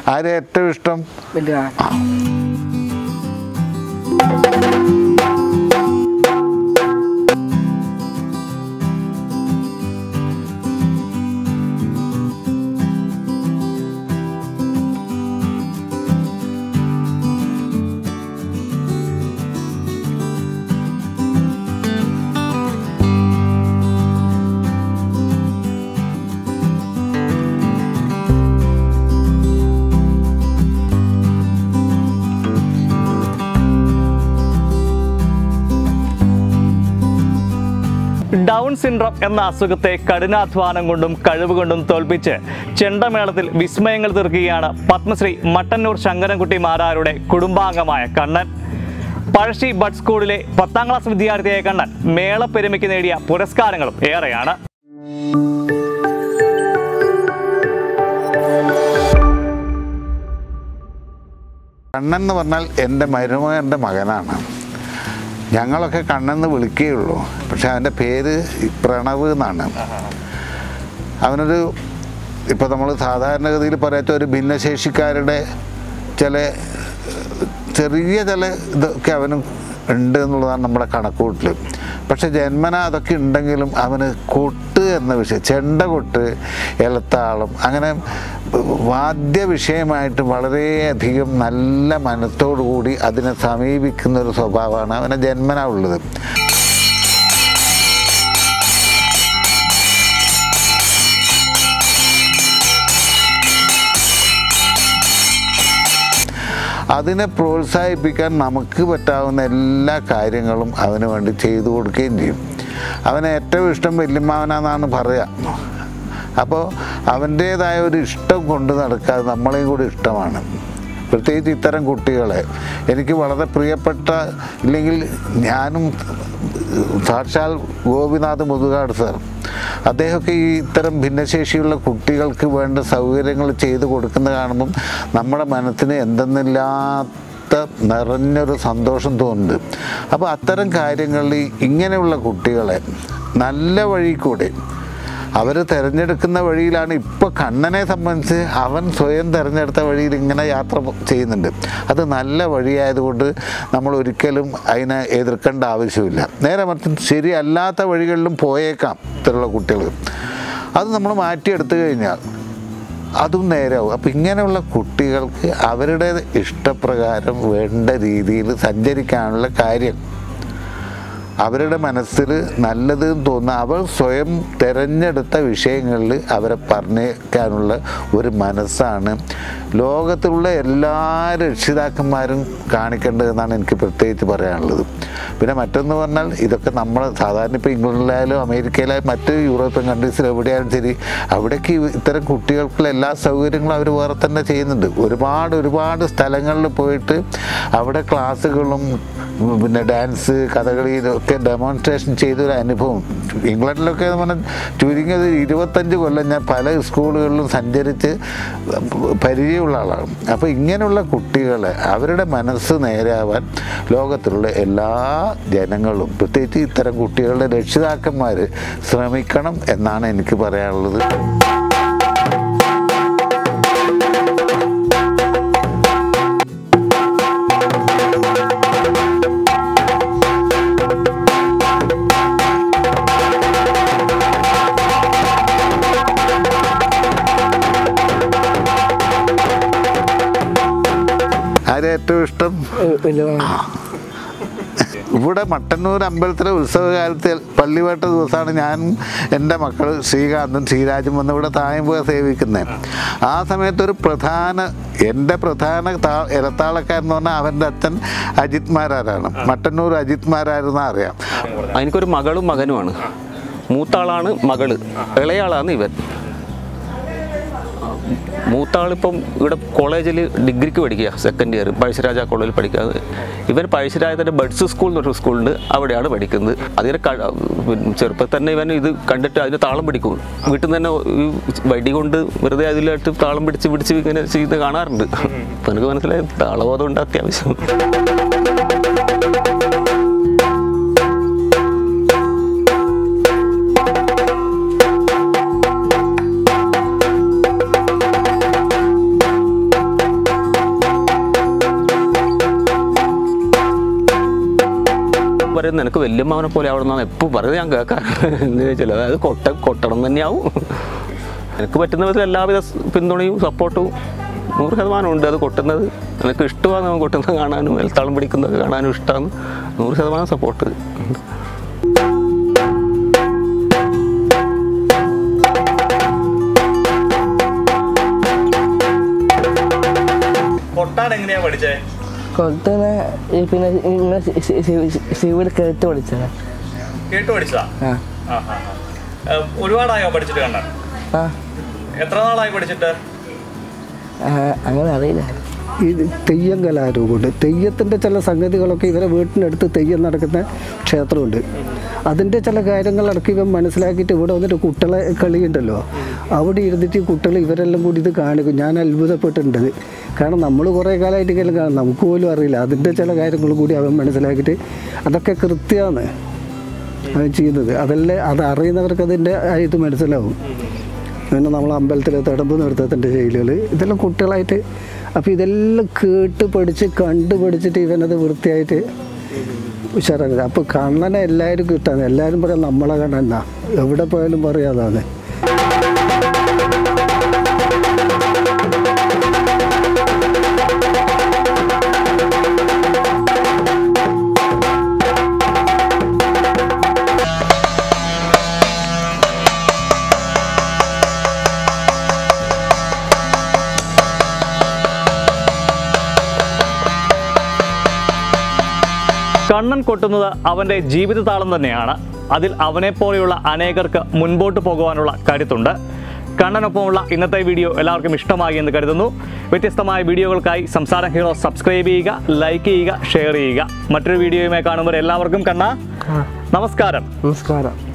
ആരെ ഏറ്റവും ഇഷ്ടം വലിയ ഡൗൺ സിൻഡ്രോം എന്ന അസുഖത്തെ കഠിനാധ്വാനം കൊണ്ടും കഴിവ് കൊണ്ടും തോൽപ്പിച്ച് ചെണ്ടമേളത്തിൽ വിസ്മയങ്ങൾ തീർക്കുകയാണ് പത്മശ്രീ മട്ടന്നൂർ ശങ്കരൻകുട്ടി മാരാരുടെ കുടുംബാംഗമായ കണ്ണൻ പഴശ്ശി ബഡ് സ്കൂളിലെ പത്താം ക്ലാസ് വിദ്യാർത്ഥിയായ കണ്ണൻ മേളപ്പെരുമയ്ക്ക് നേടിയ പുരസ്കാരങ്ങളും ഏറെയാണ് കണ്ണൻ എന്ന് പറഞ്ഞാൽ എൻ്റെ മരുമകൻ്റെ മകനാണ് ഞങ്ങളൊക്കെ കണ്ണെന്ന് വിളിക്കുകയുള്ളൂ പക്ഷെ അവൻ്റെ പേര് പ്രണവ് എന്നാണ് അവനൊരു ഇപ്പോൾ നമ്മൾ സാധാരണഗതിയിൽ പറയാത്ത ഒരു ഭിന്നശേഷിക്കാരുടെ ചില ചെറിയ ചില ഇതൊക്കെ അവന് ഉണ്ട് എന്നുള്ളതാണ് നമ്മുടെ കണക്കൂട്ടിൽ പക്ഷെ ജന്മന അതൊക്കെ ഉണ്ടെങ്കിലും അവന് കൊട്ട് എന്ന വിഷയം ചെണ്ട കൊട്ട് എലത്താളം അങ്ങനെ വാദ്യ വിഷയമായിട്ട് വളരെയധികം നല്ല മനത്തോടു കൂടി അതിനെ സമീപിക്കുന്ന ഒരു സ്വഭാവമാണ് അവന് ജന്മന ഉള്ളത് അതിനെ പ്രോത്സാഹിപ്പിക്കാൻ നമുക്ക് പറ്റാവുന്ന എല്ലാ കാര്യങ്ങളും അവന് വേണ്ടി ചെയ്തു കൊടുക്കുകയും ചെയ്യും അവന് ഏറ്റവും ഇഷ്ടം വല്യമ്മാവനാന്നാണ് പറയുക അപ്പോൾ അവൻ്റേതായ ഒരു ഇഷ്ടം കൊണ്ട് നടക്കാതെ നമ്മളെയും കൂടി ഇഷ്ടമാണ് പ്രത്യേകിച്ച് ഇത്തരം കുട്ടികളെ എനിക്ക് വളരെ പ്രിയപ്പെട്ട ഇല്ലെങ്കിൽ ഞാനും സാക്ഷാൽ ഗോപിനാഥ് മുതുകാട് സാർ അദ്ദേഹമൊക്കെ ഈ ഇത്തരം ഭിന്നശേഷിയുള്ള കുട്ടികൾക്ക് വേണ്ട സൗകര്യങ്ങൾ ചെയ്തു കൊടുക്കുന്ന കാണുമ്പം നമ്മുടെ മനസ്സിന് എന്തെന്നില്ലാത്ത നിറഞ്ഞൊരു സന്തോഷം തോന്നുന്നുണ്ട് അപ്പോൾ അത്തരം കാര്യങ്ങളിൽ ഇങ്ങനെയുള്ള കുട്ടികളെ നല്ല വഴി കൂടെ അവർ തിരഞ്ഞെടുക്കുന്ന വഴിയിലാണ് ഇപ്പോൾ കണ്ണനെ സംബന്ധിച്ച് അവൻ സ്വയം തിരഞ്ഞെടുത്ത വഴിയിൽ ഇങ്ങനെ യാത്ര പോ- ചെയ്യുന്നുണ്ട് അത് നല്ല വഴിയായതുകൊണ്ട് നമ്മൾ ഒരിക്കലും അതിനെ എതിർക്കേണ്ട ആവശ്യമില്ല നേരെ മറിച്ച് ശരിയല്ലാത്ത വഴികളിലും പോയേക്കാം ഇത്തരമുള്ള കുട്ടികൾ അത് നമ്മൾ മാറ്റിയെടുത്തു കഴിഞ്ഞാൽ അതും നേരാവും അപ്പം ഇങ്ങനെയുള്ള കുട്ടികൾക്ക് അവരുടെ ഇഷ്ടപ്രകാരം വേണ്ട രീതിയിൽ സഞ്ചരിക്കാനുള്ള കാര്യം അവരുടെ മനസ്സിൽ നല്ലത് തോന്നുന്ന അവർ സ്വയം തിരഞ്ഞെടുത്ത വിഷയങ്ങളിൽ അവരെ പറഞ്ഞേക്കാനുള്ള ഒരു മനസ്സാണ് ലോകത്തിലുള്ള എല്ലാ രക്ഷിതാക്കന്മാരും കാണിക്കേണ്ടതെന്നാണ് എനിക്ക് പ്രത്യേകിച്ച് പറയാനുള്ളത് പിന്നെ മറ്റൊന്ന് പറഞ്ഞാൽ ഇതൊക്കെ നമ്മൾ സാധാരണ ഇപ്പോൾ ഇംഗ്ലണ്ടിലായാലും അമേരിക്കയിലായാലും മറ്റ് യൂറോപ്യൻ കൺട്രീസിൽ എവിടെയായാലും ശരി അവിടേക്ക് ഇത്തരം കുട്ടികൾക്കുള്ള എല്ലാ സൗകര്യങ്ങളും അവർ വേറെ തന്നെ ചെയ്യുന്നുണ്ട് ഒരുപാട് ഒരുപാട് സ്ഥലങ്ങളിൽ പോയിട്ട് അവിടെ ക്ലാസ്സുകളും പിന്നെ ഡാൻസ് കഥകളിയിലൊക്കെ ഡെമോൺസ്ട്രേഷൻ ചെയ്തൊരു അനുഭവം ഇംഗ്ലണ്ടിലൊക്കെ എന്ന് പറഞ്ഞാൽ ചുരുങ്ങിയത് ഇരുപത്തഞ്ച് കൊല്ലം ഞാൻ പല സ്കൂളുകളിലും സഞ്ചരിച്ച് പരിചയമുള്ള ആളാണ് അപ്പോൾ ഇങ്ങനെയുള്ള കുട്ടികളെ അവരുടെ മനസ്സ് നേരാവാൻ ലോകത്തിലുള്ള എല്ലാ ജനങ്ങളും പ്രത്യേകിച്ച് ഇത്തരം കുട്ടികളുടെ രക്ഷിതാക്കന്മാർ ശ്രമിക്കണം എന്നാണ് എനിക്ക് പറയാനുള്ളത് ആരെ ഏറ്റവും ഇഷ്ടം വലിയ ഇവിടെ മട്ടന്നൂർ അമ്പലത്തിലെ ഉത്സവകാലത്ത് പള്ളിവേട്ട ദിവസമാണ് ഞാനും എൻ്റെ മക്കൾ ശ്രീകാന്തും ശ്രീരാജും വന്ന് ഇവിടെ തായമ്പുക സേവിക്കുന്നത് ആ സമയത്ത് ഒരു പ്രധാന എൻ്റെ പ്രധാന താ ഇരത്താളക്കാരൻ എന്ന് പറഞ്ഞാൽ അവൻ്റെ അച്ഛൻ അജിത് മാരാരാണ് മട്ടന്നൂർ അജിത് മാരാരെന്ന് അറിയാം എനിക്കൊരു മകളും മകനുമാണ് മൂത്താളാണ് മകള് ഇളയാളാണ് ഇവൻ മൂത്താളിപ്പം ഇവിടെ കോളേജിൽ ഡിഗ്രിക്ക് പഠിക്കുക സെക്കൻഡ് ഇയർ പഴശ്ശിരാജ കോളേജിൽ പഠിക്കുക ഇവൻ പഴശ്ശിരാജത്തിൻ്റെ ബഡ്സ് സ്കൂൾ എന്നൊരു സ്കൂളുണ്ട് അവിടെയാണ് പഠിക്കുന്നത് അതിന് ക- പിന്നെ ചെറുപ്പത്തിൽ തന്നെ ഇവൻ ഇത് കണ്ടിട്ട് അതിന് താളം പിടിക്കും വീട്ടിൽ നിന്ന് തന്നെ ഈ വടി കൊണ്ട് വെറുതെ അതിലായിട്ട് താളം പിടിച്ച് പിടിച്ച് ഇങ്ങനെ ചെയ്ത് കാണാറുണ്ട് അപ്പം എനിക്ക് മനസ്സിലായി താളബോധം ഉണ്ട് അത്യാവശ്യം പറയുന്നത് എനിക്ക് വല്യമ്മവനെ പോലെ ആവണമെന്നാണ് എപ്പോൾ പറയുന്നത് ഞാൻ കേൾക്കാം എന്ന് ചോദിച്ചാൽ അതായത് കൊട്ട കൊട്ടണം തന്നെയാവും എനിക്ക് പറ്റുന്ന വിധത്തിൽ എല്ലാവിധ പിന്തുണയും സപ്പോർട്ടും നൂറ് ശതമാനം ഉണ്ട് അത് കൊട്ടുന്നത് എനിക്ക് ഇഷ്ടമാണ് അവൻ കൊട്ടുന്നത് കാണാനും എൽത്താളം പിടിക്കുന്നത് കാണാനും ഇഷ്ടമാണ് നൂറ് ശതമാനം സപ്പോർട്ട് ഉണ്ട് കൊട്ടാൻ എങ്ങനെയാ പഠിച്ചേ കൊട്ടുന്ന ഈ പിന്നെ ഇങ്ങനെ ശിവയുടെ കേട്ട് പഠിച്ചത് കേട്ടു പഠിച്ചതാ ആ ആ, ആ, ആ. ഏ, ഒരുപാടായോ പഠിച്ചിട്ട് കണ്ണൻ ആ എത്ര നാളായി പഠിച്ചിട്ട് ആ, അങ്ങനെ അറിയില്ല ഈ തെയ്യം കലാരൂപമുണ്ട് തെയ്യത്തിൻ്റെ ചില സംഗതികളൊക്കെ ഇവരെ വീട്ടിനടുത്ത് തെയ്യം നടക്കുന്ന ക്ഷേത്രമുണ്ട് അതിൻ്റെ ചില കാര്യങ്ങളടക്കം ഇവൻ മനസ്സിലാക്കിയിട്ട് ഇവിടെ വന്നിട്ട് കുട്ടികളെ കളിയുണ്ടല്ലോ അവിടെ ഇരുന്നിട്ട് ഈ കുട്ടികൾ ഇവരെല്ലാം കൂടി ഇത് കാണിക്കും ഞാൻ അത്ഭുതപ്പെട്ടിട്ടുണ്ട് കാരണം നമ്മൾ കുറേ കാലമായിട്ട് ഇങ്ങനെ കാണും നമുക്ക് പോലും അറിയില്ല അതിൻ്റെ ചില കാര്യങ്ങൾ കൂടി അവൻ മനസ്സിലാക്കിയിട്ട് അതൊക്കെ കൃത്യമാണ് അവൻ ചെയ്യുന്നത് അതല്ലേ അത് അറിയുന്നവർക്ക് അതിൻ്റെ ഇത് മനസ്സിലാവും പിന്നെ നമ്മൾ അമ്പലത്തിലെ തടമ്പ് നൃത്തത്തിൻ്റെ ശൈലികൾ ഇതെല്ലാം കുട്ടികളായിട്ട് അപ്പോൾ ഇതെല്ലാം കേട്ട് പഠിച്ച് കണ്ട് പഠിച്ചിട്ട് ഇവനത് വൃത്തിയായിട്ട് ഉഷാറാക്കുന്നത് അപ്പോൾ കണ്ണനെ എല്ലാവരും കിട്ടാന്ന് എല്ലാവരും പറയാം നമ്മളെ കണ്ണനാ എവിടെ പോയാലും പറയാതാണ് കണ്ണൻ കൊട്ടുന്നത് അവൻ്റെ ജീവിതതാളം തന്നെയാണ് അതിൽ അവനെപ്പോലെയുള്ള അനേകർക്ക് മുൻപോട്ട് പോകുവാനുള്ള കരുത്തുണ്ട് കണ്ണനൊപ്പമുള്ള ഇന്നത്തെ വീഡിയോ എല്ലാവർക്കും ഇഷ്ടമായി എന്ന് കരുതുന്നു വ്യത്യസ്തമായ വീഡിയോകൾക്കായി സംസാരം ഹീറോ സബ്സ്ക്രൈബ് ചെയ്യുക ലൈക്ക് ചെയ്യുക ഷെയർ ചെയ്യുക മറ്റൊരു വീഡിയോയുമായി കാണുമ്പോൾ എല്ലാവർക്കും കണ്ണ നമസ്കാരം നമസ്കാരം